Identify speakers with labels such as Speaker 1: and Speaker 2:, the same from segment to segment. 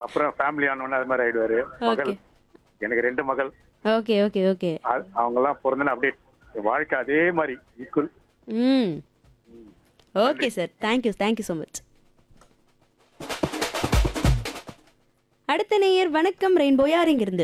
Speaker 1: அப்புறம் ஃபேமிலி ஆனவொன்னு அது மாதிரி ஆயிடுவாரு மகள்
Speaker 2: ஓகே
Speaker 1: எனக்கு ரெண்டு மகள்
Speaker 2: ஓகே ஓகே ஓகே
Speaker 1: அவங்க எல்லாம் பிறந்தன அப்படியே வாழ்க்கை அதே மாதிரி ஈக்குவல்
Speaker 2: ம் okay sir thank you thank you so much அடுத்த நேயர் வணக்கம் ரெயின்போ யார் இங்கிருந்து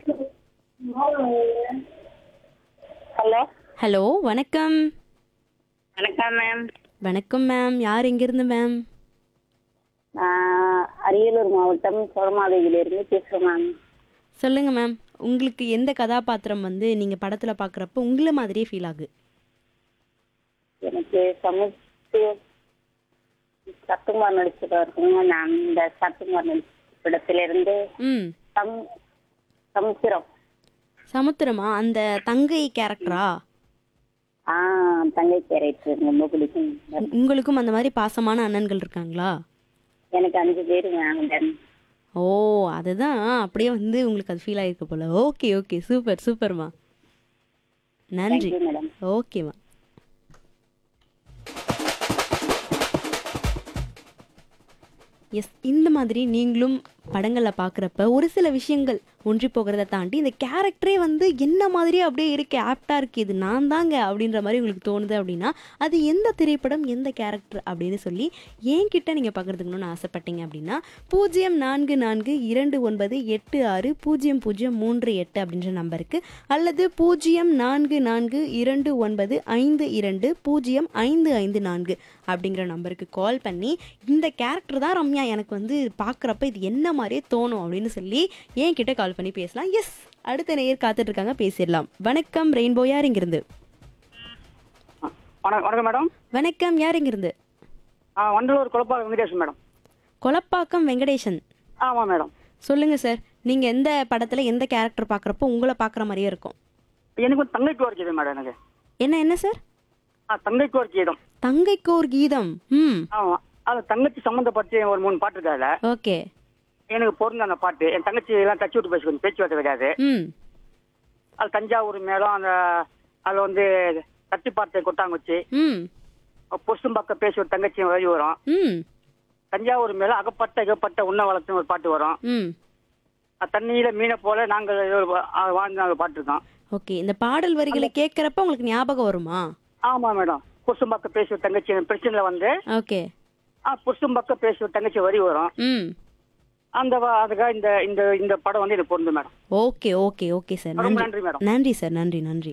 Speaker 3: ஹலோ
Speaker 2: ஹலோ வணக்கம்
Speaker 3: வணக்கம் மேம்
Speaker 2: வணக்கம் மேம் யார் இங்கிருந்து மேம்
Speaker 3: நான் அரியலூர் மாவட்டம் சோழமாதேவியிலிருந்து பேசுகிறேன் மேம்
Speaker 2: சொல்லுங்க மேம் உங்களுக்கு எந்த கதாபாத்திரம் வந்து நீங்க படத்துல பாக்குறப்ப உங்களை மாதிரியே ஃபீல் ஆகு
Speaker 3: எனக்கு சமுத்து சத்துமார் நடிச்சுட்டு இருக்குங்க நான் இந்த சத்துமார் நடிச்ச படத்திலிருந்து
Speaker 2: ம்
Speaker 3: சம் சமுத்திரம்
Speaker 2: சமுத்திரமா அந்த தங்கை கேரக்டரா
Speaker 3: ஆ தங்கை கேரக்டர் ரொம்ப பிடிக்கும்
Speaker 2: உங்களுக்கும் அந்த மாதிரி பாசமான அண்ணன்கள் இருக்காங்களா
Speaker 3: எனக்கு அஞ்சு பேர் மேம்
Speaker 2: ஓ அதுதான் அப்படியே வந்து உங்களுக்கு அது ஃபீல் ஆயிருக்கு போல ஓகே ஓகே சூப்பர் சூப்பர்மா நன்றி
Speaker 3: தேங்க்யூ மேடம்
Speaker 2: ஓகேம்மா எஸ் இந்த மாதிரி நீங்களும் படங்களில் பார்க்குறப்ப ஒரு சில விஷயங்கள் ஒன்றி போகிறத தாண்டி இந்த கேரக்டரே வந்து என்ன மாதிரியே அப்படியே இருக்கு ஆப்டாக இருக்கு இது நான் தாங்க அப்படின்ற மாதிரி உங்களுக்கு தோணுது அப்படின்னா அது எந்த திரைப்படம் எந்த கேரக்டர் அப்படின்னு சொல்லி என்கிட்ட நீங்கள் பகிர்ந்துக்கணும்னு ஆசைப்பட்டீங்க அப்படின்னா பூஜ்ஜியம் நான்கு நான்கு இரண்டு ஒன்பது எட்டு ஆறு பூஜ்ஜியம் பூஜ்ஜியம் மூன்று எட்டு அப்படின்ற நம்பருக்கு அல்லது பூஜ்ஜியம் நான்கு நான்கு இரண்டு ஒன்பது ஐந்து இரண்டு பூஜ்ஜியம் ஐந்து ஐந்து நான்கு அப்படிங்கிற நம்பருக்கு கால் பண்ணி இந்த கேரக்டர் தான் ரம்யா எனக்கு வந்து பார்க்குறப்ப இது என்ன மாதிரியே தோணும் அப்படின்னு சொல்லி என்கிட்ட கால் பண்ணி பேசலாம் எஸ் அடுத்த நேயர் காத்துட்டு இருக்காங்க பேசிடலாம் வணக்கம் ரெயின்போ யார் இங்கிருந்து
Speaker 4: வணக்கம் வணக்கம் மேடம்
Speaker 2: வணக்கம் யார் இங்கிருந்து
Speaker 4: ஆ வண்டலூர் குழப்பாக்கம் வெங்கடேஷன் மேடம்
Speaker 2: கொலப்பாக்கம் வெங்கடேசன்
Speaker 4: ஆமாம் மேடம்
Speaker 2: சொல்லுங்க சார் நீங்க எந்த படத்துல எந்த கேரக்டர் பார்க்குறப்போ உங்களை பார்க்குற மாதிரியே இருக்கும்
Speaker 4: எனக்கு வந்து தங்கைக்கு ஒரு கீதம் மேடம் எனக்கு
Speaker 2: என்ன என்ன சார்
Speaker 4: ஆ தங்கைக்கு ஒரு கீதம்
Speaker 2: தங்கைக்கு ஒரு கீதம் ம்
Speaker 4: ஆமாம் அது தங்கச்சி சம்மந்தப்பட்டு ஒரு மூணு பாட்டு இருக்காதுல
Speaker 2: ஓகே
Speaker 4: எனக்கு பொருந்த அந்த பாட்டு என் தங்கச்சி எல்லாம் தச்சு விட்டு பேசி கொஞ்சம் பேச்சுவார்த்தை கிடையாது
Speaker 2: ம்
Speaker 4: அது தஞ்சாவூர் மேலும் அந்த அதில் வந்து தட்டி பாட்டை கொட்டாங்குச்சி
Speaker 2: ம்
Speaker 4: பொசும் பக்கம் பேசி ஒரு தங்கச்சி வழி வரும்
Speaker 2: ம்
Speaker 4: தஞ்சாவூர் மேல அகப்பட்ட அகப்பட்ட உண்ண வளர்த்துன்னு ஒரு பாட்டு வரும்
Speaker 2: ம்
Speaker 4: அது தண்ணியில மீனை போல நாங்கள் ஏதோ ஒரு வா- ஆ, வாழ்ந்து அந்த பாட்டு இருக்கோம்
Speaker 2: ஓகே இந்த பாடல் வரிகளை கேட்குறப்ப உங்களுக்கு ஞாபகம் வருமா
Speaker 4: ஆமாம் மேடம் பொசும் பக்கம் பேசி ஒரு தங்கச்சி பிரச்சனையில் வந்து
Speaker 2: ஓகே
Speaker 4: ஆ புருஷன் பக்கம் பேசி ஒரு தங்கச்சி வரி வரும்
Speaker 2: ம்
Speaker 4: அந்த வ- அதுக்காக இந்த இந்த இந்த படம் வந்து எனக்கு பொருந்து madam
Speaker 2: okay okay okay sir
Speaker 4: ரொம்ப
Speaker 2: நன்றி
Speaker 4: நன்றி மேடம்
Speaker 2: நன்றி சார் நன்றி நன்றி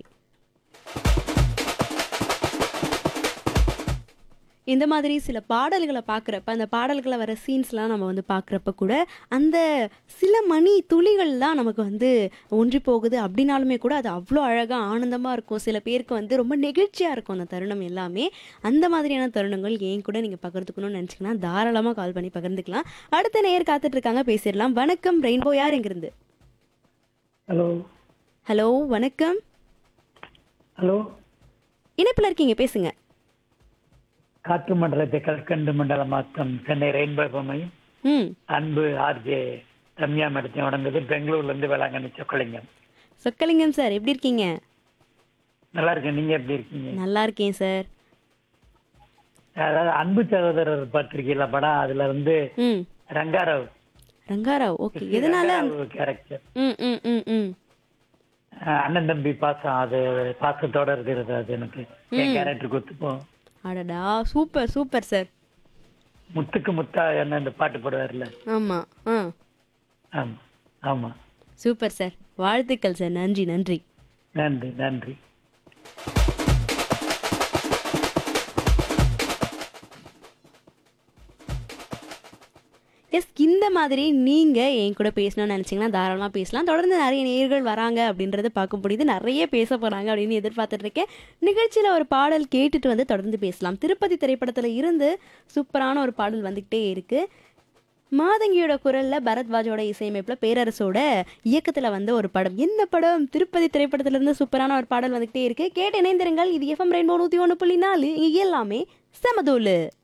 Speaker 2: இந்த மாதிரி சில பாடல்களை பார்க்குறப்ப அந்த பாடல்களை வர சீன்ஸ்லாம் நம்ம வந்து பார்க்குறப்ப கூட அந்த சில மணி துளிகள் தான் நமக்கு வந்து ஒன்றி போகுது அப்படின்னாலுமே கூட அது அவ்வளோ அழகாக ஆனந்தமாக இருக்கும் சில பேருக்கு வந்து ரொம்ப நெகிழ்ச்சியாக இருக்கும் அந்த தருணம் எல்லாமே அந்த மாதிரியான தருணங்கள் ஏன் கூட நீங்கள் பகிர்ந்துக்கணும்னு நினச்சிங்கன்னா தாராளமாக கால் பண்ணி பகிர்ந்துக்கலாம் அடுத்த நேயர் காத்துட்டு இருக்காங்க பேசிடலாம் வணக்கம் ரெயின்போ யார் எங்கிருந்து
Speaker 5: ஹலோ
Speaker 2: ஹலோ வணக்கம்
Speaker 5: ஹலோ
Speaker 2: இணைப்பில் இருக்கீங்க பேசுங்க
Speaker 5: காற்று மண்டலத்தை கற்கண்டு மண்டலமாக்கம் சென்னை ரெயின்போ பொம்மை
Speaker 2: ம்
Speaker 5: அன்பு ஆர்ஜே ரம்யா மேடத்தையும் வணங்குது பெங்களூர்ல இருந்து வேளாங்கண்ணி சொக்கலிங்கம்
Speaker 2: சொக்கலிங்கம் சார் எப்படி இருக்கீங்க
Speaker 5: நல்லா இருக்கேன் நீங்க எப்படி இருக்கீங்க
Speaker 2: நல்லா இருக்கேன் சார்
Speaker 5: அதாவது அன்பு சகோதரர் பார்த்திருக்கீங்களா படம் அதுல வந்து
Speaker 2: ம்
Speaker 5: ரங்காராவ்
Speaker 2: ரங்காராவ் ஓகே எதனால
Speaker 5: கேரக்டர்
Speaker 2: ம் ம் ம் ம்
Speaker 5: அண்ணன் தம்பி பாசம் அது பாசத்தோட இருக்கிறது அது எனக்கு என் கேரக்டர் ஒத்துப்போம்
Speaker 2: அடடா சூப்பர் சூப்பர் சார்
Speaker 5: முத்துக்கு முத்தா என்ன இந்த பாட்டு போடுவார்ல
Speaker 2: ஆமாம் ஆ
Speaker 5: ஆமா ஆமா
Speaker 2: சூப்பர் சார் வாழ்த்துக்கள் சார் நன்றி நன்றி
Speaker 5: நன்றி நன்றி
Speaker 2: எஸ் இந்த மாதிரி நீங்கள் என் கூட பேசணும்னு நினச்சிங்கன்னா தாராளமாக பேசலாம் தொடர்ந்து நிறைய நேர்கள் வராங்க அப்படின்றத பார்க்க முடியுது நிறைய பேச போகிறாங்க அப்படின்னு எதிர்பார்த்துட்டு இருக்கேன் நிகழ்ச்சியில் ஒரு பாடல் கேட்டுட்டு வந்து தொடர்ந்து பேசலாம் திருப்பதி திரைப்படத்தில் இருந்து சூப்பரான ஒரு பாடல் வந்துக்கிட்டே இருக்குது மாதங்கியோட குரலில் பரத்வாஜோட இசையமைப்பில் பேரரசோட இயக்கத்தில் வந்த ஒரு படம் என்ன படம் திருப்பதி திரைப்படத்துல இருந்து சூப்பரான ஒரு பாடல் வந்துக்கிட்டே இருக்குது கேட்டு இணைந்திருங்கள் இது எஃப்எம் ரெயின்போ நூற்றி ஒன்று புள்ளி நாலு இங்கே எல்லாமே செமதூலு